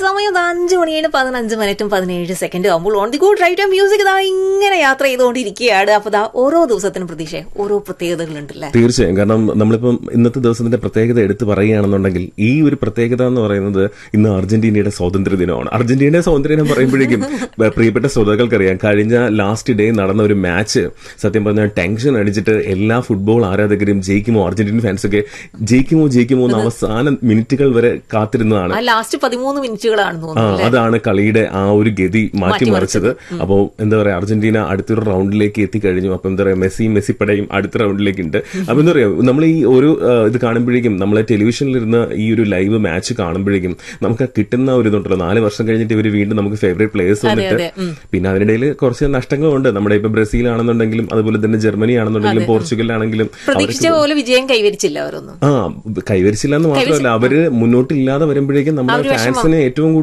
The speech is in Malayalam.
സമയം ദാ അഞ്ച് മണിയുടെ പതിനഞ്ച് മിനിറ്റും പതിനേഴ് സെക്കൻഡും ആകുമ്പോൾ on the good right music ഇതാ ഇങ്ങനെ യാത്ര ചെയ്തുകൊണ്ടിരിക്കുകയാണ് അപ്പൊ ദാ ഓരോ ദിവസത്തിനും പ്രതീക്ഷ ഓരോ പ്രത്യേകതകളുണ്ടല്ലേ തീർച്ചയായും കാരണം നമ്മളിപ്പം ഇന്നത്തെ ദിവസത്തിന്റെ പ്രത്യേകത എടുത്തു പറയുകയാണെന്നുണ്ടെങ്കിൽ ഈ ഒരു പ്രത്യേകത എന്ന് പറയുന്നത് ഇന്ന് അർജന്റീനയുടെ സ്വാതന്ത്ര്യ ദിനമാണ് അർജന്റീനയുടെ സ്വാതന്ത്ര്യ ദിനം പറയുമ്പോഴേക്കും ബ- പ്രിയപ്പെട്ട ശ്രോതാക്കൾക്കറിയാം കഴിഞ്ഞ ലാസ്റ്റ് ഡേ നടന്ന ഒരു മാച്ച് സത്യം പറഞ്ഞാൽ ടെൻഷൻ അടിച്ചിട്ട് എല്ലാ ഫുട്ബോൾ ആരാധകരും ജയിക്കുമോ അർജന്റീന ഫാൻസൊക്കെ ജയിക്കുമോ ജയിക്കുമോ എന്ന് അവസാന മിനിറ്റുകൾ വരെ കാത്തിരുന്നതാണ് ആ ലാസ്റ്റ് പതിമൂന്ന് മിനിറ്റുകളാണെന്ന് ആ തോന്നുന്നു അതാണ് കളിയുടെ ആ ഒരു ഗതി മാറ്റിമറിച്ചത് അപ്പോ എന്താ പറയാ അർജന്റീന അടുത്തൊരു റൗണ്ടിലേക്ക് എത്തിക്കഴിഞ്ഞു അപ്പൊ എന്താ പറയാ മെസ്സി മെസ്സി പടയും അടുത്ത റൗണ്ടിലേക്ക് ഉണ്ട് അപ്പൊ എന്താ പറയാ നമ്മൾ ഈ ഒരു ആ, ഇത് കാണുമ്പോഴേക്കും നമ്മളെ ടെലിവിഷനിലിരുന്ന് ഈ ഒരു ലൈവ് മാച്ച് കാണുമ്പോഴേക്കും നമുക്ക് ആ കിട്ടുന്ന ഒരു ഇതുണ്ടല്ലോ നാല് വർഷം കഴിഞ്ഞിട്ട് ഇവർ വീണ്ടും നമുക്ക് ഫേവറേറ്റ് പ്ലേയേഴ്സ് വന്നിട്ട് അതെ, ഉം. പിന്നെ അതിനിടയിൽ കുറച്ച് നഷ്ടങ്ങളുണ്ട് നമ്മുടെ ഇപ്പൊ ബ്രസീൽ ആണെന്നുണ്ടെങ്കിലും അതുപോലെ തന്നെ ജർമ്മനി ആണെന്നുണ്ടെങ്കിലും പോർച്ചുഗൽ പ്രതീക്ഷിച്ച പോലെ വിജയം കൈവരിച്ചില്ല അവരൊന്നും ആ കൈവരിച്ചില്ല എന്ന് മാത്രമല്ല അവര് മുന്നോട്ടില്ലാതെ വരുമ്പോഴേക്കും നമ്മുടെ ഫാൻസിന് ഏറ്റവും